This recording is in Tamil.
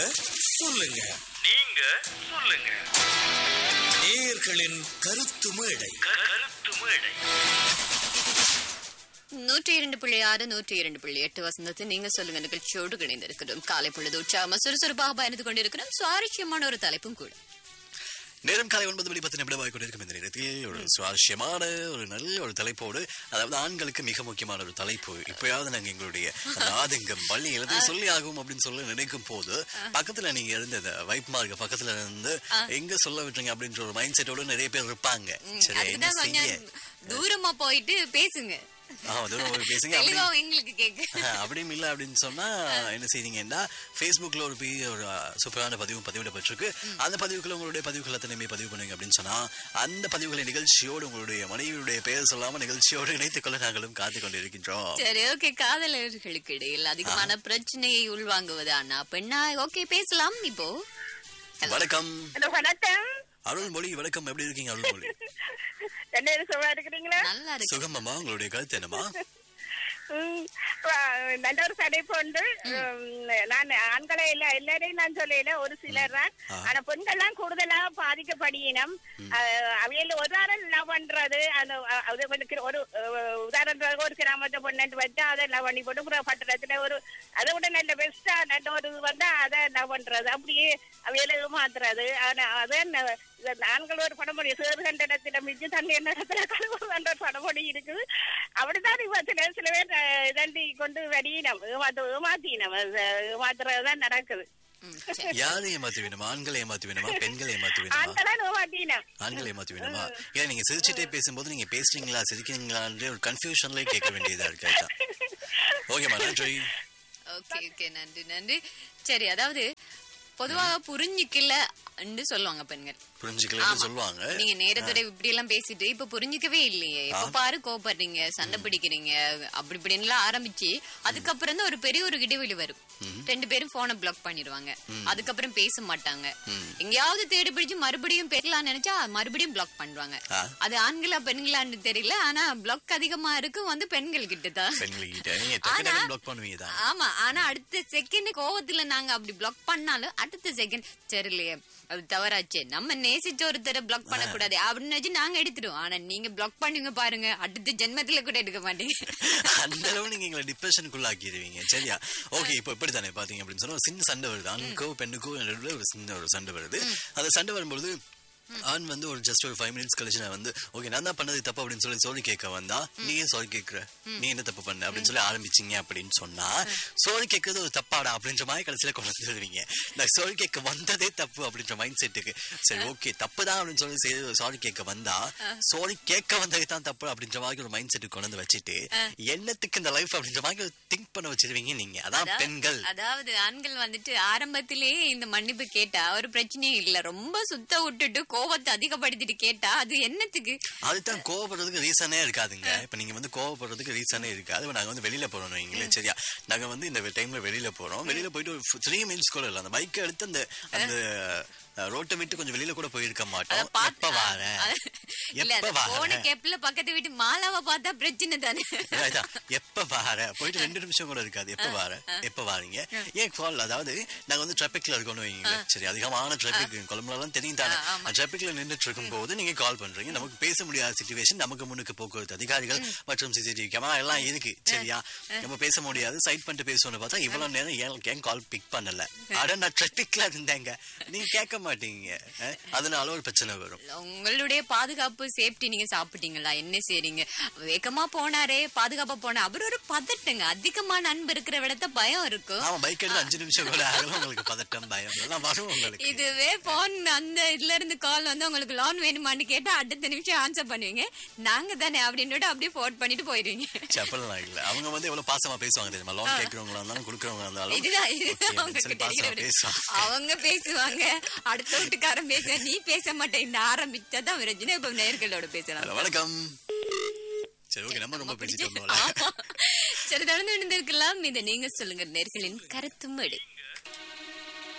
சொல்லுங்க நீங்க சொல்லுங்க நேயர்களின் கருத்து மேடை கருத்து மேடை நூற்றி இரண்டு புள்ளி ஆறு நூற்றி இரண்டு புள்ளி எட்டு வசந்தத்தை நீங்க சொல்லுங்க நிகழ்ச்சியோடு இணைந்திருக்கிறோம் காலை பொழுது உற்சாகமா சுறுசுறுப்பாக பயணித்து கொண்டிருக்கிறோம் சுவாரஸ்யமான ஒரு தலைப்பும் கூட நேரம் காலை ஒன்பது மணி பத்து நிமிடமாக கொண்டிருக்கும் இந்த நேரத்தில் ஒரு சுவாரஸ்யமான ஒரு நல்ல ஒரு தலைப்போடு அதாவது ஆண்களுக்கு மிக முக்கியமான ஒரு தலைப்பு இப்பயாவது நாங்க எங்களுடைய அந்த ஆதங்கம் பள்ளி எல்லாத்தையும் சொல்லி ஆகும் அப்படின்னு சொல்லி நினைக்கும் போது பக்கத்துல நீங்க இருந்த இந்த வைப் மார்க்க பக்கத்துல இருந்து எங்க சொல்ல விட்டுறீங்க அப்படின்ற ஒரு மைண்ட் செட்டோட நிறைய பேர் இருப்பாங்க சரி என்ன அதுக்குதான் செய்ய கொஞ்சம் தூரமா போயிட்டு பேசுங்க ஆஹ் தூரம் போய் பேசுங்க அப்படி தெளிவா எங்களுக்கு கேக்கு ஆஹ், அப்படியும் இல்லை அப்படின்னு சொன்னா என்ன செய்றீங்கன்னா ஃபேஸ்புக்ல ஒரு பெரிய ஒரு அஹ், சூப்பரான பதிவு பதிவிடப்பட்டிருக்கு அந்த பதிவுக்குள்ள உங்களுடைய பதிவுகள் அத்தனையுமே பதிவு பண்ணுங்க அப்படின்னு சொன்னா அந்த பதிவுகளை நிகழ்ச்சியோடு உங்களுடைய மனைவியுடைய பெயர் சொல்லாம நிகழ்ச்சியோடு இணைத்துக் கொள்ள நாங்களும் காத்து கொண்டிருக்கின்றோம் சரி ஓகே காதலர்களுக்கு இடையில் அதிகமான பிரச்சனையை உள்வாங்குவது அண்ணா பெண்ணா ஓகே பேசலாம் இப்போ வணக்கம் ஹலோ வணக்கம் அருள்மொழி வணக்கம் எப்படி இருக்கீங்க அருள்மொழி என்ன சும்மா இருக்கிறீங்களா நல்லா இருக்கு சுகமம்மா உங்களுடைய கருத்து என்னம்மா ம், ஆ, நல்ல ஒரு தலைப்பு உண்டு ம், நான் ஆண்களை இல்ல எல்லாரையும் நான் சொல்லல ஒரு சிலர் தான் ஆ. ஆனா பெண்கள்லாம் கூடுதலா பாதிக்கப்படியினம் அவையில உதாரணம் லவ் பண்றது அந்த அ, அது வந்து கிர- ஒரு அஹ், உதாரணத்துக்கு ஒரு கிராமத்தை பொண்ணு வச்சா அதை லவ் பண்ணி போட்டு அப்புறம் பட்டணத்துல ஒரு அதை விட நல்ல பெஸ்டா நல்ல ஒரு இது வந்தா அதை லவ் பண்றது அப்படியே அவையில ஏமாத்துறது ஆனா அதான் ந- இந்த ஆண்கள் ஒரு படமொழி சேறு கண்ட இடத்துல மிஞ்சி தண்ணி என்ன இடத்துல கழுவுன்ற ஒரு படமொழி இருக்குது அப்படித்தான் இப்ப சில சில பேர் அஹ், இதண்டி கொண்டு வெளியினம் ஏமாத்து ஏமாத்தினம் ஏமாத்துறதுதான் நடக்குது ம், சரி. யாரை ஏமாத்தி வேணுமா ஆண்களை ஏமாத்தி வேணுமா பெண்களை ஏமாத்தி வேணுமா ஆண்களாம் ஏமாத்தினம் ஆண்களை ஏமாத்தி வேணுமா ஏன் நீங்க சிரிச்சுட்டே பேசும்போது நீங்க பேசுறீங்களா சிரிக்கிறீங்களான்ற ஒரு கன்ஃபியூஷன்லயே கேட்க வேண்டியதா இருக்கு அதுதான். ஓகேம்மா நன்றி ஓகே ஓகே நன்றி நன்றி சரி அதாவது பொதுவாக புரிஞ்சிக்கல சொல்லுவாங்க பெண்கள் புரிஞ்சுக்கலன்னு ஆமா. சொல்லுவாங்க நீங்க நேரத்தோட இப்படி எல்லாம் பேசிட்டு இப்ப புரிஞ்சுக்கவே இல்லையே இப்ப பாரு கோபப்படுறீங்க சண்டை பிடிக்கிறீங்க அப்படி இப்படின்னு எல்லாம் ஆரம்பிச்சு அதுக்கப்புறம் தான் ஒரு பெரிய ஒரு இடைவெளி வரும் ரெண்டு பேரும் போனை பிளாக் பண்ணிடுவாங்க அதுக்கப்புறம் பேச மாட்டாங்க எங்கேயாவது தேடி பிடிச்சு மறுபடியும் பேசலாம்னு நினைச்சா மறுபடியும் பிளாக் பண்ணுவாங்க ஆ. அது ஆண்களா பெண்களான்னு தெரியல ஆனா பிளாக் அதிகமா இருக்கு வந்து பெண்கள் கிட்ட தான் பெண்கள்கிட்ட நீங்க டக்கு ஆனா- பிளாக் பண்ணுவீங்க தான் ஆமா ஆனா அடுத்த செகண்ட் கோவத்துல நாங்க அப்படி பிளாக் பண்ணாலும் அடுத்த செகண்ட் சரிலையே அது தவறாச்சே நம்ம நேசிச்ச ஒருத்தரை பிளாக் பண்ணக்கூடாது அப்படின்னு வச்சு நாங்க எடுத்துருவோம் ஆனா நீங்க பிளாக் பண்ணுங்க பாருங்க அடுத்த ஜென்மத்துல கூட எடுக்க மாட்டீங்க அந்த அளவு நீங்க எங்களை டிப்ரெஷனுக்குள்ள ஆக்கிடுவீங்க சரியா ஓகே இப்போ இப்படி தானே பாத்தீங்க அப்படின்னு சொன்னா ஒரு சின்ன சண்டை வருது ஆணுக்கோ பெண்ணுக்கோ நடுவுல ஒரு சின்ன ஒரு சண்டை வருது அந்த சண்டை வரும்பொழுது ஆண் வந்து ஒரு ஜஸ்ட் ஒரு ஃபைவ் மினிட்ஸ் கழிச்சு நான் வந்து ஓகே நான் தான் பண்ணது தப்பு அப்படின்னு சொல்லி சாரி கேட்க வந்தா நீ ஏன் சாரி கேட்கற நீ என்ன தப்பு பண்ண அப்படின்னு சொல்லி ஆரம்பிச்சீங்க அப்படின்னு சொன்னா சாரி கேட்கறது ஒரு தப்பாடா அப்படின்ற மாதிரி கடைசியில கொண்டு வந்துடுவீங்க நான் சாரி கேட்க வந்ததே தப்பு அப்படின்ற மைண்ட் செட்டுக்கு சரி ஓகே தப்பு தான் அப்படின்னு சொல்லி சாரி கேட்க வந்தா சாரி கேட்க வந்ததே தான் தப்பு அப்படின்ற மாதிரி ஒரு மைண்ட் செட்டுக்கு கொண்டு வந்து வச்சுட்டு என்னத்துக்கு இந்த லைஃப் அப்படின்ற மாதிரி திங்க் பண்ண வச்சிருவீங்க நீங்க அதான் பெண்கள் அதாவது ஆண்கள் வந்துட்டு ஆரம்பத்திலேயே இந்த மன்னிப்பு கேட்டா ஒரு பிரச்சனையும் இல்ல ரொம்ப சுத்த விட்டுட்டு கோபத்தை அதிகப்படுத்திட்டு கேட்டா அது என்னத்துக்கு அதுதான் கோவப்படுறதுக்கு ரீசனே இருக்காதுங்க இப்ப நீங்க வந்து கோவப்படுறதுக்கு ரீசனே இருக்காது இப்ப நாங்க வந்து வெளியில போறோம் வைங்களேன் சரியா நாங்க வந்து இந்த டைம்ல வெளியில போறோம் வெளியில போயிட்டு ஒரு த்ரீ மினிட்ஸ் கூட இல்ல அந்த பைக்கை எடுத்து அந்த அந்த அஹ், ரோட்டை விட்டு கொஞ்சம் வெளியில கூட போயிருக்க அத மாட்டோம் பாத்து- எப்ப வார அது- இல்ல எப்ப அது போன வார கேப்ல பக்கத்து வீட்டு மாலாவை பார்த்தா பிரச்சனை தானே அதான், எப்ப வார போயிட்டு ரெண்டு நிமிஷம் கூட இருக்காது எப்ப வார எப்ப வாரீங்க ஏன் கால் அதாவது நாங்க வந்து டிராபிக்ல இருக்கோம்னு வைங்களேன் சரி அதிகமான டிராபிக் கொழம்புல எல்லாம் தெரியும் தானே டிராபிக்ல நின்றுட்டு இருக்கும் போது நீங்க கால் பண்றீங்க நமக்கு பேச முடியாத சுச்சுவேஷன் நமக்கு முன்னுக்கு போக்குவரத்து அதிகாரிகள் மற்றும் சிசிடிவி கேமரா எல்லாம் இருக்கு சரியா நம்ம பேச முடியாது சைட் பண்ணிட்டு பேசணும்னு பார்த்தா இவ்வளவு நேரம் ஏன் ஏன் கால் பிக் பண்ணல அட நான் டிராபிக்ல இருந்தேங்க நீங்க கேட்க மாட்டீங்க அஹ், அதனால ஒரு பிரச்சனை வரும் உங்களுடைய பாதுகாப்பு சேஃப்டி நீங்க சாப்பிட்டீங்களா என்ன செய்றீங்க வேகமா போனாரே பாதுகாப்பா போனா அவர் ஒரு பதட்டுங்க அதிகமான அன்பு இருக்கிற விடத்த பயம் இருக்கும் ஆமா பைக் எடுத்து அஞ்சு நிமிஷம் கூட ஆகல உங்களுக்கு பதட்டம் பயம் எல்லாம் வரும் உங்களுக்கு இதுவே போன் அந்த இதுல இருந்து கால் வந்து உங்களுக்கு லோன் வேணுமான்னு கேட்டா அடுத்த நிமிஷம் ஆன்சர் பண்ணுவீங்க நாங்க தானே அப்படின்னு அப்படியே போன் பண்ணிட்டு போயிருவீங்க செப்பல்லாம் இல்ல அவங்க வந்து எவ்வளவு பாசமா பேசுவாங்க தெரியுமா லோன் கேட்கறவங்களா இருந்தாலும் கொடுக்கறவங்களா இருந்தாலும் இதுதான் okay இதுதான் அப்படின்னு சொல்லி உங்களுக்கு பாசமா தெரிகிற பேசுவாங்க அவங்க பேசுவாங்க அடுத்த வீட்டுக்காரன் பேச நீ பேச மாட்டேன் இந்த ஆரம்பிச்சாதான் பிரச்சனை இப்ப நேர்களோட பேசலாம் ஹலோ, வணக்கம் சரி ஓகே நம்ம ரொம்ப பேசிட்டோம் போல ஆமா. சரி தொடர்ந்து இருந்திருக்கலாம் இதை நீங்க சொல்லுங்க நேர்களின் கருத்து மேடு